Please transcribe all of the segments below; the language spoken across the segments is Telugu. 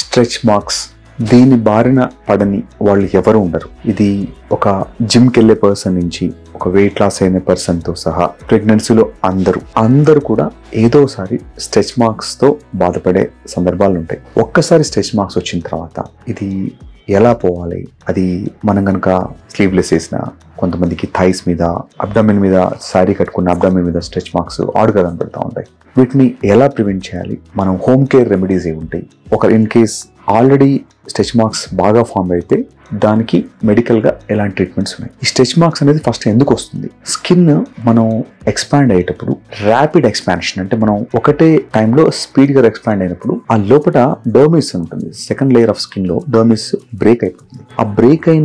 స్ట్రెచ్ మార్క్స్ దీని బారిన పడని వాళ్ళు ఎవరు ఉండరు ఇది ఒక జిమ్కి వెళ్ళే పర్సన్ నుంచి ఒక వెయిట్ లాస్ అయిన పర్సన్తో సహా ప్రెగ్నెన్సీలో అందరూ అందరూ కూడా ఏదోసారి స్ట్రెచ్ మార్క్స్తో బాధపడే సందర్భాలు ఉంటాయి ఒక్కసారి స్ట్రెచ్ మార్క్స్ వచ్చిన తర్వాత ఇది ఎలా పోవాలి అది మనం కనుక స్లీవ్లెస్ వేసిన కొంతమందికి థైస్ మీద అబ్డామిన్ మీద శారీ కట్టుకున్న అబ్డామిన్ మీద స్ట్రెచ్ మార్క్స్ ఆడుగా కనపడుతూ ఉంటాయి వీటిని ఎలా ప్రివెంట్ చేయాలి మనం హోమ్ కేర్ రెమెడీస్ ఏ ఉంటాయి ఒక in case already stretch marks బాగా ఫామ్ అయితే దానికి మెడికల్గా ఎలాంటి ట్రీట్మెంట్స్ ఉన్నాయి ఈ స్ట్రెచ్ మార్క్స్ అనేది ఫస్ట్ ఎందుకు వస్తుంది స్కిన్ మనం ఎక్స్పాండ్ అయ్యేటప్పుడు ర్యాపిడ్ ఎక్స్పాన్షన్ అంటే మనం ఒకటే టైంలో స్పీడ్గా ఎక్స్పాండ్ అయినప్పుడు ఆ లోపల డర్మిస్ ఉంటుంది సెకండ్ లేయర్ ఆఫ్ స్కిన్లో డర్మిస్ బ్రేక్ అయిపోతుంది ఆ బ్రేక్ అయిన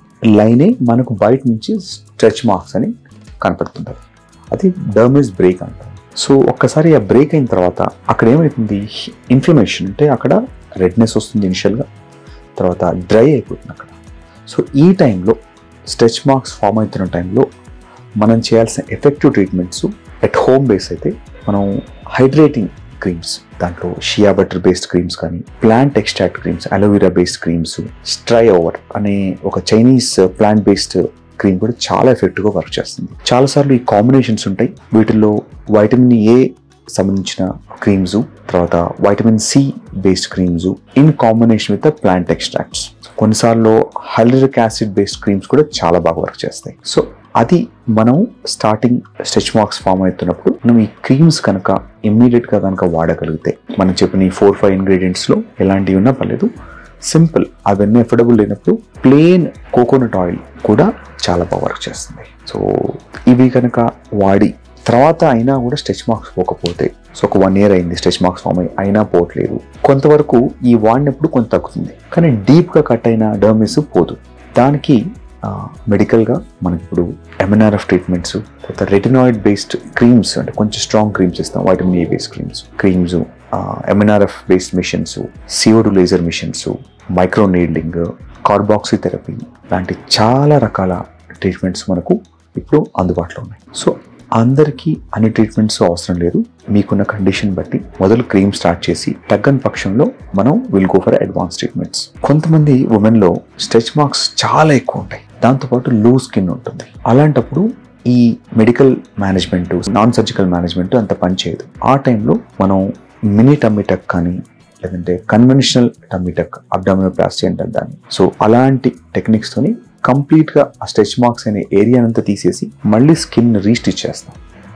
లైనే మనకు బయట నుంచి స్ట్రెచ్ మార్క్స్ అని కనపడుతుంటారు అది డర్మిస్ బ్రేక్ అంటారు సో ఒక్కసారి ఆ బ్రేక్ అయిన తర్వాత అక్కడ ఏమవుతుంది ఇన్ఫ్లమేషన్ అంటే అక్కడ రెడ్నెస్ వస్తుంది ఇనిషియల్గా తర్వాత డ్రై అయిపోతుంది అక్కడ సో ఈ టైంలో స్ట్రెచ్ మార్క్స్ ఫామ్ అవుతున్న టైంలో మనం చేయాల్సిన effective treatments at home base అయితే మనం హైడ్రేటింగ్ క్రీమ్స్ దాంట్లో షియా బటర్ బేస్డ్ క్రీమ్స్ కానీ plant extract creams aloe vera based creams స్ట్రై ఓవర్ అనే ఒక చైనీస్ ప్లాంట్ బేస్డ్ క్రీమ్ కూడా చాలా ఎఫెక్టివ్గా వర్క్ చేస్తుంది చాలాసార్లు ఈ కాంబినేషన్స్ ఉంటాయి వీటిల్లో వైటమిన్ ఏ సంబంధించిన క్రీమ్స్ తర్వాత vitamin C based creams in combination with plant extracts కొన్నిసార్లు హైలరిక్ యాసిడ్ బేస్డ్ క్రీమ్స్ కూడా చాలా బాగా వర్క్ చేస్తాయి సో అది మనం స్టార్టింగ్ స్ట్రెచ్ మార్క్స్ ఫామ్ అవుతున్నప్పుడు మనం ఈ క్రీమ్స్ కనుక ఇమ్మీడియట్గా కనుక వాడగలిగితే మనం చెప్పిన ఈ ఫోర్ ఫైవ్ ఇంగ్రీడియంట్స్లో ఎలాంటివి ఉన్నా పర్లేదు సింపుల్ అవన్నీ ఎఫర్డబుల్ లేనప్పుడు ప్లేన్ కోకోనట్ ఆయిల్ కూడా చాలా బాగా వర్క్ చేస్తుంది సో ఇవి కనుక వాడి తర్వాత అయినా కూడా స్ట్రెచ్ మార్క్స్ పోకపోతే సో ఒక వన్ ఇయర్ అయింది స్ట్రెచ్ మార్క్స్ ఫామ్ అయ్యి అయినా పోవట్లేదు కొంతవరకు ఈ వాడినప్పుడు కొంత తగ్గుతుంది కానీ డీప్గా కట్ అయిన డర్మిస్ పోదు దానికి మెడికల్గా మనకి ఇప్పుడు ఎంఎన్ఆర్ఎఫ్ ట్రీట్మెంట్స్ తర్వాత రెటినాయిడ్ బేస్డ్ క్రీమ్స్ అంటే కొంచెం స్ట్రాంగ్ క్రీమ్స్ ఇస్తాం vitamin A based creams creams MNRF based machines C O two laser machines micro needling carboxy therapy లాంటి చాలా రకాల ట్రీట్మెంట్స్ మనకు ఇప్పుడు అందుబాటులో ఉన్నాయి సో అందరికీ అన్ని ట్రీట్మెంట్స్ అవసరం లేదు మీకున్న కండిషన్ బట్టి మొదలు క్రీమ్ స్టార్ట్ చేసి తగ్గని పక్షంలో మనం will go for advance treatments కొంతమంది ఉమెన్లో స్ట్రెచ్ మార్క్స్ చాలా ఎక్కువ ఉంటాయి దాంతోపాటు లూజ్ స్కిన్ ఉంటుంది అలాంటప్పుడు ఈ medical management non surgical management అంత పనిచేయదు ఆ టైంలో మనం మినీ టమ్మిటక్ కానీ లేదంటే కన్వెన్షనల్ టమ్మిటక్ అబ్డామినోప్లాస్టీ అంటారు దాన్ని సో అలాంటి టెక్నిక్స్ తోని కంప్లీట్ గా ఆ స్ట్రెచ్ మార్క్స్ అనే ఏరియా అంతా తీసేసి మళ్ళీ స్కిన్ రీస్టిచ్ చేస్తాం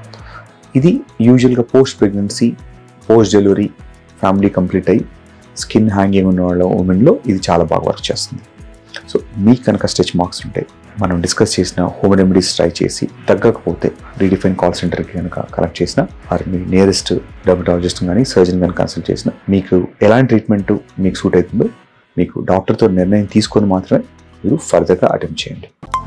ఇది యూజువల్గా post pregnancy post delivery family complete అయ్యి స్కిన్ హ్యాంగింగ్ ఉన్న వాళ్ళ ఉమెన్లో ఇది చాలా బాగా వర్క్ చేస్తుంది సో మీకు కనుక స్ట్రెచ్ మార్క్స్ ఉంటే మనం డిస్కస్ చేసిన హోమ్ రెమెడీస్ ట్రై చేసి తగ్గకపోతే రీడిఫైన్ కాల్ సెంటర్కి కనుక కనెక్ట్ చేసిన వారి మీ నియరెస్ట్ డర్మటాలజిస్ట్ కానీ సర్జన్ కానీ కన్సల్ట్ చేసిన మీకు ఎలాంటి ట్రీట్మెంట్ మీకు సూట్ అవుతుందో మీకు డాక్టర్తో నిర్ణయం తీసుకొని మాత్రమే మీరు ఫర్దర్గా అటెంప్ట్ చేయండి